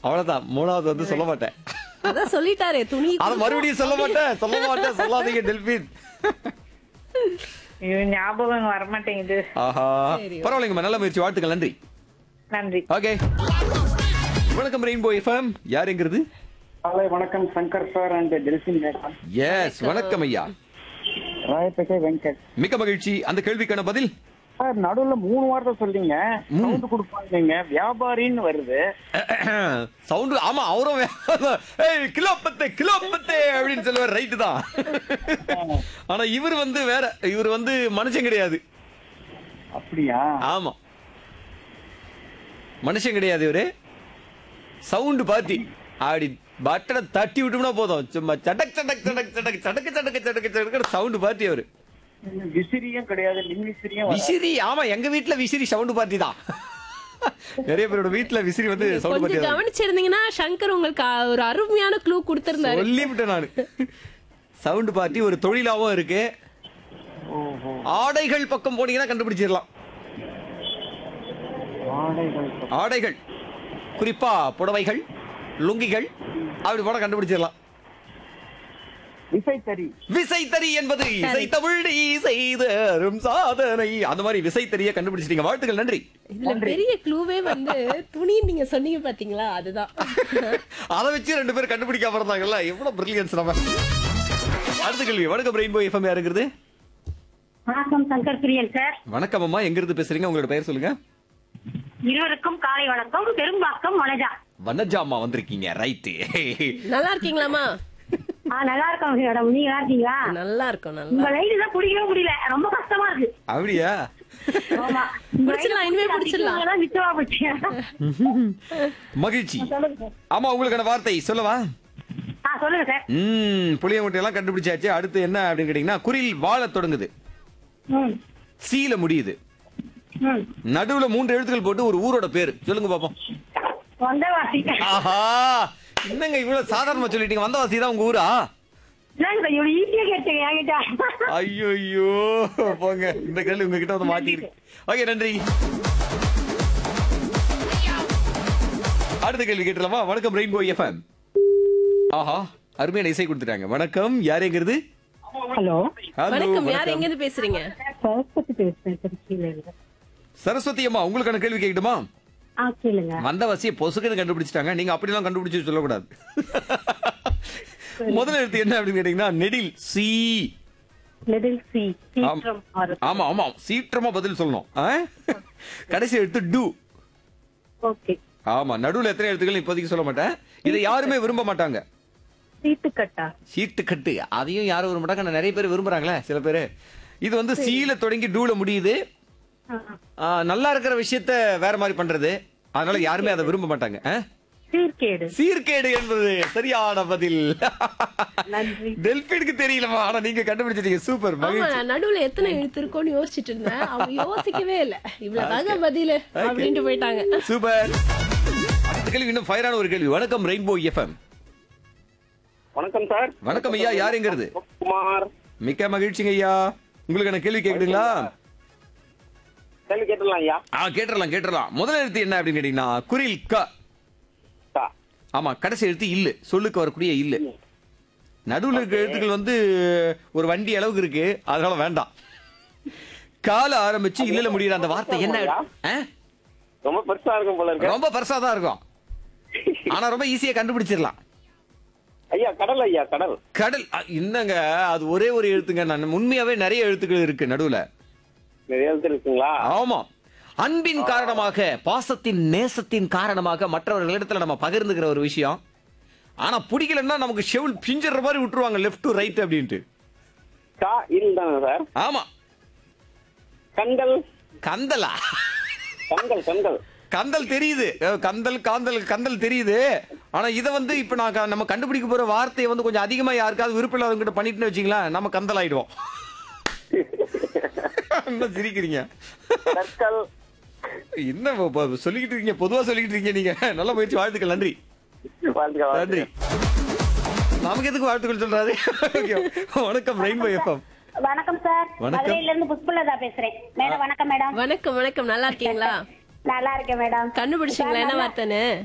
அவ்வளவுதான் மூணாவது வந்து சொல்ல மாட்டேன் அதான் சொல்லிட்டாரே துணி அத மறுபடியும் சொல்ல மாட்டேன் சொல்ல மாட்டேன் சொல்லாதீங்க டெல்பின் இது ஞாபகம் வரமாட்டேங்குது ஆஹா பரவாயில்லைங்கம்மா நல்ல முயற்சி வாழ்த்துக்கள் நன்றி நன்றி ஓகே வணக்கம் ரெயின்போ எஃப்எம் யாருங்கிறது காலை வணக்கம் Shankar sir and Delphin madam yes வணக்கம் ஐயா ராயப்பேட்டை வெங்கட் மிக்க மகிழ்ச்சி அந்த கேள்விக்கான பதில் சார் நடுவுல மூணு வார்த்தை சொல்றீங்க சவுண்ட் கொடுப்பாங்க வியாபாரின்னு வருது சவுண்ட் ஆமா அவரும் வே- ஏய் கிலோ பத்து கிலோ பத்து அப்படின்னு சொல்லுவார் ரைட்டு தான் ஆனா இவர் வந்து வேற இவர் வந்து மனுஷன் கிடையாது அப்படியா ஆமா மனுஷன் கிடையாது இவரு சவுண்ட் பார்ட்டி அப்படி பட்டனை தட்டி விட்டோம்னா போதும் சும்மா சடக் சடக் சடக் சடக் சடக்கு சடக்கு சடக்கு சடக்கு சவுண்ட் பார்ட்டி அவரு விசிறியும் கிடையாது மின்விசிறியும் வராது. விசிறி ஆமா எங்க வீட்ல விசிறி சவுண்ட் பார்ட்டி தான் நிறைய பேரோட வீட்ல விசிறி வந்து சவுண்ட் பார்ட்டி கொஞ்சம் தான் கவனிச்சிருந்தீங்கன்னா சங்கர் உங்களுக்கு அ- ஒரு அருமையான க்ளூ கொடுத்திருந்தாரு சொல்லிவிட்டேன் நானு சவுண்ட் பார்ட்டி ஒரு தொழிலாவும் இருக்கு ஓஹோ ஆடைகள் பக்கம் போனீங்கன்னா கண்டுபிடிச்சிடலாம் ஆடைகள் ஆடைகள் குறிப்பா புடவைகள் லுங்கிகள் அப்படி போன கண்டுபிடிச்சிடலாம் விசைத்தறி விசைத்தறி என்பது இசை தமிழ் செய்தரும் சாதனை அந்த மாதிரி விசைத்தறியை கண்டுபிடிச்சிட்டீங்க வாழ்த்துக்கள் நன்றி இதுல பெரிய க்ளூவே வந்து துணி நீங்க சொன்னீங்க பாத்தீங்களா அதுதான் அதை வச்சு ரெண்டு பேரும் கண்டுபிடிக்காம இருந்தாங்கல்ல எவ்வளவு பிரில்லியன்ஸ் நம்ம அடுத்த கேள்வி வணக்கம் ரெயின்போ எஃப்எம் யாருங்கிறது வணக்கம் சங்கர் பிரியன் சார் வணக்கம் அம்மா எங்க இருந்து பேசுறீங்க உங்களோட பெயர் சொல்லுங்க இருவருக்கும் காலை வணக்கம் பெரும்பாக்கம் வனஜா வனஜா அம்மா வந்திருக்கீங்க ரைட்டு நல்லா இருக்கீங்களாமா ஆ நல்லா இருக்கோம் மேடம் நீங்க நல்லா இருக்கீங்களா நல்லா இருக்கும் நல்லா உங்க லைன் தான் பிடிக்கவே முடியல ரொம்ப கஷ்டமா இருக்கு அப்படியா ஆமா பிடிச்சிடலாம், இனிமே பிடிச்சிடலாம். பிடிச்சிடலாம் மிச்சமா போச்சு மகிழ்ச்சி சொல்லுங்க சார் ஆமா உங்களுக்கான வார்த்தை சொல்லவா ஆ சொல்லுங்க சார் ம் புளிய முட்டையெல்லாம் கண்டுபிடிச்சாச்சு அடுத்து என்ன அப்படின்னு கேட்டீங்கன்னா குரில் வாழ தொடங்குது ம் சீல முடியுது ம் நடுவுல மூன்று எழுத்துக்கள் போட்டு ஒரு ஊரோட பேரு சொல்லுங்க பாப்போம் வந்தவாசி ஆஹா என்னங்க இவ்வளவு சாதாரணமா சொல்லிட்டீங்க வந்தவாசி தான் உங்க ஊரா என்னங்க சார் இவ்வளவு ஈஸியா கேட்டீங்க என்கிட்ட ஐயோ போங்க இந்த கேள்வி உங்ககிட்ட வந்து மாட்டிருக்கு ஓகே நன்றி அடுத்த கேள்வி கேட்டுலாமா வணக்கம் ரெயின்போ எஃப்எம் ஆஹா அருமையான இசை கொடுத்துட்டாங்க வணக்கம் யாருங்கிறது ஹலோ Hello, வணக்கம் யார் வணக்கம். எங்க இருந்து பேசுறீங்க சரஸ்வதி பேசுறேன் திருச்சியில இருந்து சரஸ்வதி அம்மா உங்களுக்கான கேள்வி கேட்கட்டுமா ஆ கேளுங்க வந்தவாசியை பொசுக்குன்னு கண்டுபிடிச்சிட்டாங்க நீங்க அப்படிலாம் கண்டுபிடிச்சு சொல்லக்கூடாது முதல் எழுத்து என்ன அப்படின்னு கேட்டீங்கன்னா நெடில் சி லிட்டில் சி ஆம். சீற்றம் ஆறு ஆமா ஆமா சீக்கிரமா பதில் சொல்லணும் ஆ? கடைசி எழுத்து டு ஓகே ஆமா நடுவுல எத்தனை எழுத்துக்கள் இப்போதைக்கு சொல்ல மாட்டேன் இதை யாருமே விரும்ப மாட்டாங்க சீட்டுக்கட்டா சீட்டு கட்டு அதையும் யாரும் விரும்ப மாட்டாங்க ஆனா நிறைய பேர் விரும்புறாங்களே சில பேர் இது வந்து சீல தொடங்கி டூல முடியுது ஆ. ஆ, நல்லா இருக்கிற விஷயத்த வேற மாதிரி பண்றது அதனால யாருமே அதை விரும்ப மாட்டாங்க ஆ? சீர்கேடு சீர்கேடு என்பது சரியான பதில் நன்றி டெல்பினுக்கு தெரியலமா ஆனா நீங்க கண்டுபிடிச்சிட்டீங்க சூப்பர் ஆமா மகிழ்ச்சி நான் நடுவுல எத்தனை எழுத்து இருக்கும்னு யோசிச்சுட்டு இருந்தேன் அவங்க யோசிக்கவே இல்ல இவ்வளவுதாங்க பதில் அப்படின்ட்டு போயிட்டாங்க சூப்பர் அடுத்த கேள்வி இன்னும் ஃபயரான ஒரு கேள்வி வணக்கம் ரெயின்போ எஃப்எம் வணக்கம் சார் வணக்கம் ஐயா யாருங்கிறது குமார் மிக்க மகிழ்ச்சிங்க ஐயா உங்களுக்கான கேள்வி கேக்குதுங்களா கேள்வி கேட்டுலாம் ஐயா ஆ கேட்டுறலாம் கேட்டுறலாம் முதல் எழுத்து என்ன அப்படின்னு கேட்டீங்கன்னா குரில் க கா. ஆமா கடைசி எழுத்து இல்லு சொல்லுக்கு வரக்கூடிய இல்லு நடுவுல இருக்க எழுத்துக்கள் வந்து ஒரு வண்டி அளவுக்கு இருக்கு அதனால வேண்டாம் கால ஆரம்பிச்சு இல்லல முடியற அந்த வார்த்தை என்ன ஆ? ரொம்ப பெருசா இருக்கும் போல இருக்கு ரொம்ப பெருசா தான் இருக்கும் ஆனா ரொம்ப ஈஸியா கண்டுபிடிச்சிடலாம் ஐயா கடல் ஐயா கடல் கடல் அ, என்னங்க அது ஒரே ஒரு எழுத்துங்க நான் உண்மையாவே நிறைய எழுத்துக்கள் இருக்கு நடுவுல நிறைய எழுத்து இருக்குங்களா ஆமா அன்பின் காரணமாக பாசத்தின் நேசத்தின் காரணமாக மற்றவர்களிடத்துல நம்ம பகிர்ந்துக்கிற ஒரு விஷயம் ஆனா பிடிக்கலன்னா நமக்கு ஷெவுல் பிஞ்சிற மாதிரி விட்டுருவாங்க லெஃப்ட் டு ரைட் அப்படின்ட்டு கா இல் தானே சார் ஆமா கண்கள் கந்தலா கண்கள் கண்கள் கந்தல் தெரியுது அஹ் கந்தல் காந்தல் கந்தல் தெரியுது ஆனா இதை வந்து இப்ப நான் க- நம்ம கண்டுபிடிக்க போற வார்த்தையை வந்து கொஞ்சம் அதிகமா யாருக்காவது விருப்பம் இல்லாதவங்க கிட்ட பண்ணிட்டுன்னு வச்சுங்களேன் நம்ம கந்தல் ஆயிடுவோம் என்ன சிரிக்கிறீங்க கற்கள் என்ன பொ- பொ- சொல்லிக்கிட்டு இருக்கீங்க பொதுவா சொல்லிக்கிட்டு இருக்கீங்க நீங்க நல்ல முயற்சி வாழ்த்துக்கள் நன்றி வாழ்த்துக்கள், நன்றி வாழ்த்துக்கள். நமக்கு எதுக்கு வாழ்த்துக்கள் சொல்றாரு Okay. வணக்கம் ரெயின்போ எஃப்எம் வணக்கம் சார் வணக்கம். மதுரையில இருந்து புஷ்பலதா பேசுறேன் மேடம் வணக்கம் மேடம் வணக்கம் வணக்கம் நல்லா இருக்கீங்களா நல்லா இருக்கேன் மேடம் கண்டுபிடிச்சிங்களா என்ன வார்த்தைன்னு